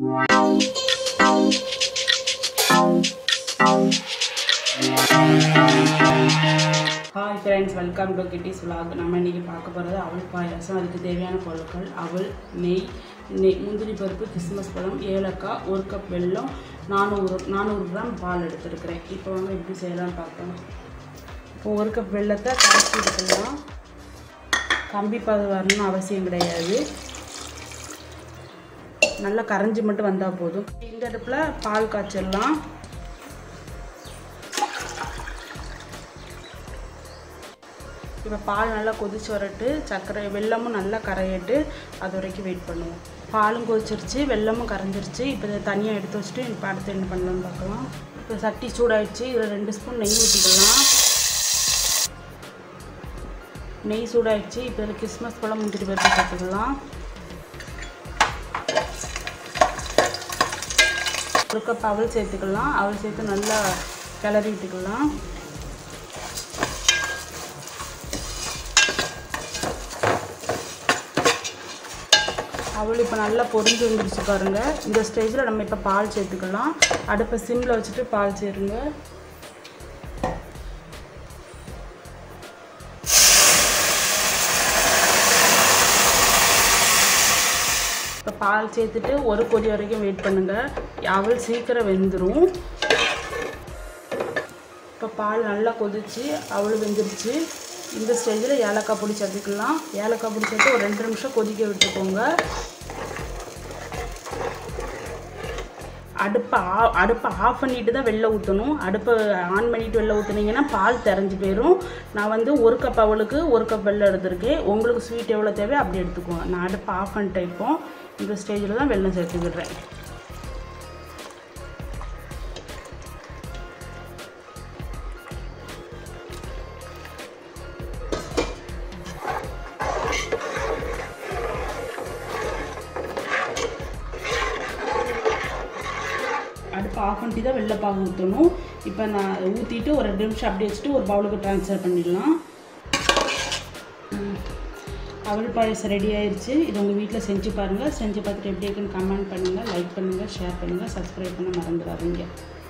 Hi friends welcome to Kitty's vlog நம்ம இன்றைக்கி பார்க்க போகிறது அவல் பாயாசம் அதுக்கு தேவையான பொருட்கள் அவல் நெய் நெய் முந்திரி பருப்பு கிறிஸ்மஸ் பழம் ஏலக்காய் ஒரு கப் வெல்லம் நானூறு நானூறு கிராம் பால் எடுத்துருக்கிறேன் இப்போ வந்து எப்படி செய்யலாம்னு பார்க்கலாம் இப்போ ஒரு கப் வெல்லத்தை கரைச்சி எடுக்கலாம் கம்பி பாது வரணும்னு அவசியம் கிடையாது நல்லா கரைஞ்சி மட்டும் வந்தால் போதும் இந்த அடுப்பில் பால் காய்ச்சிடலாம் இப்போ பால் நல்லா கொதிச்சு வரட்டு சர்க்கரை வெல்லமும் நல்லா கரையட்டு அது வரைக்கும் வெயிட் பண்ணுவோம் பாலும் கொதிச்சிருச்சு வெல்லமும் கரைஞ்சிருச்சு இப்போ இதை தனியாக எடுத்து வச்சுட்டு இப்போ அடுத்து என்ன பண்ணலாம்னு பார்க்கலாம் இப்போ சட்டி சூடாயிடுச்சு இதில் ரெண்டு ஸ்பூன் நெய் ஊற்றிக்கலாம் நெய் சூடாயிடுச்சு இப்போ இதில் கிறிஸ்மஸ் பழம் முந்திரி பருப்பு சேர்த்துக்கலாம் ஒரு கப் அவல் சேர்த்துக்கலாம் அவல் சேர்த்து நல்லா கிளறி விட்டுக்கலாம் அவள் இப்போ நல்லா பொரிஞ்சு வந்துருச்சு பாருங்கள் இந்த ஸ்டேஜில் நம்ம இப்போ பால் சேர்த்துக்கலாம் அடுப்பை சிம்மில் வச்சுட்டு பால் சேருங்க இப்போ பால் சேர்த்துட்டு ஒரு கொதி வரைக்கும் வெயிட் பண்ணுங்கள் அவள் சீக்கிரம் வெந்துடும் இப்போ பால் நல்லா கொதிச்சு அவள் வெந்துருச்சு இந்த ஸ்டேஜில் ஏலக்காய் பொடி சேர்த்துக்கலாம் ஏலக்காய் பொடி சேர்த்து ஒரு ரெண்டு நிமிஷம் கொதிக்க விட்டுக்கோங்க அடுப்பை ஆ அடுப்பை ஆஃப் பண்ணிட்டு தான் வெளில ஊற்றணும் அடுப்பை ஆன் பண்ணிட்டு வெளில ஊற்றுனீங்கன்னா பால் தெரிஞ்சு போயிடும் நான் வந்து ஒரு கப் அவளுக்கு ஒரு கப் வெள்ளம் எடுத்திருக்கேன் உங்களுக்கு ஸ்வீட் எவ்வளோ தேவையோ அப்படி எடுத்துக்கோங்க நான் அடுப்பை ஆஃப் பண்ணிட்டேன் இப்போ இந்த ஸ்டேஜில் தான் வெள்ளம் சேர்த்துக்கிடுறேன் அடுப்பு ஆஃப் பண்ணிட்டு தான் வெள்ளை பாகு ஊற்றணும் இப்போ நான் ஊற்றிட்டு ஒரு ரெண்டு நிமிஷம் அப்படியே வச்சுட்டு ஒரு பவுலுக்கு ட்ரான்ஸ்ஃபர் பண்ணிடலாம் ம். அவல் பாயசம் ரெடி ஆயிடுச்சு இது உங்கள் வீட்டில் செஞ்சு பாருங்கள் செஞ்சு பார்த்துட்டு எப்படி இருக்குன்னு கமெண்ட் பண்ணுங்கள் லைக் பண்ணுங்கள் ஷேர் பண்ணுங்கள் சப்ஸ்கிரைப் பண்ண மறந்துடாதீங்க